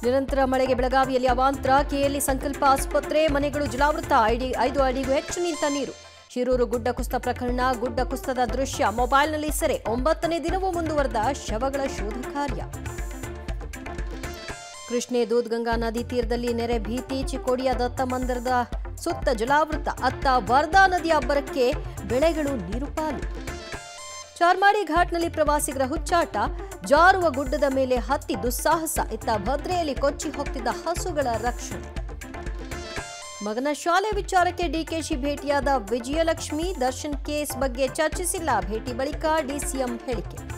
ನಿರಂತರ ಮಳೆಗೆ ಬೆಳಗಾವಿಯಲ್ಲಿ ಅವಾಂತರ ಕೆಎಲ್ಇ ಸಂಕಲ್ಪ ಆಸ್ಪತ್ರೆ ಮನೆಗಳು ಜಲಾವೃತ ಐಡಿ ಐದು ಅಡಿಗೂ ಹೆಚ್ಚು ನಿಂತ ನೀರು ಶಿರೂರು ಗುಡ್ಡ ಕುಸಿತ ಪ್ರಕರಣ ಗುಡ್ಡ ಕುಸಿತದ ದೃಶ್ಯ ಮೊಬೈಲ್ನಲ್ಲಿ ಸೆರೆ ಒಂಬತ್ತನೇ ದಿನವೂ ಮುಂದುವರೆದ ಶವಗಳ ಶೋಧ ಕಾರ್ಯ ಕೃಷ್ಣೆ ದೂದ್ಗಂಗಾ ನದಿ ತೀರದಲ್ಲಿ ನೆರೆ ಭೀತಿ ಚಿಕ್ಕೋಡಿಯ ದತ್ತ ಮಂದಿರದ ಸುತ್ತ ಜಲಾವೃತ ಅತ್ತ ವರ್ಧಾ ನದಿಯ ಅಬ್ಬರಕ್ಕೆ ಬೆಳೆಗಳು ನೀರು ಪಾಲು ಚಾರ್ಮಾಡಿ ಘಾಟ್ನಲ್ಲಿ ಪ್ರವಾಸಿಗರ ಹುಚ್ಚಾಟ ಜಾರುವ ಗುಡ್ಡದ ಮೇಲೆ ಹತ್ತಿ ದುಸ್ಸಾಹಸ ಇತ್ತ ಭದ್ರೆಯಲ್ಲಿ ಕೊಚ್ಚಿ ಹೋಗ್ತಿದ್ದ ಹಸುಗಳ ರಕ್ಷಣೆ ಮಗನ ಶಾಲೆ ವಿಚಾರಕ್ಕೆ ಡಿಕೆಶಿ ಭೇಟಿಯಾದ ವಿಜಯಲಕ್ಷ್ಮಿ ದರ್ಶನ್ ಕೇಸ್ ಬಗ್ಗೆ ಚರ್ಚಿಸಿಲ್ಲ ಭೇಟಿ ಬಳಿಕ ಡಿಸಿಎಂ ಹೇಳಿಕೆ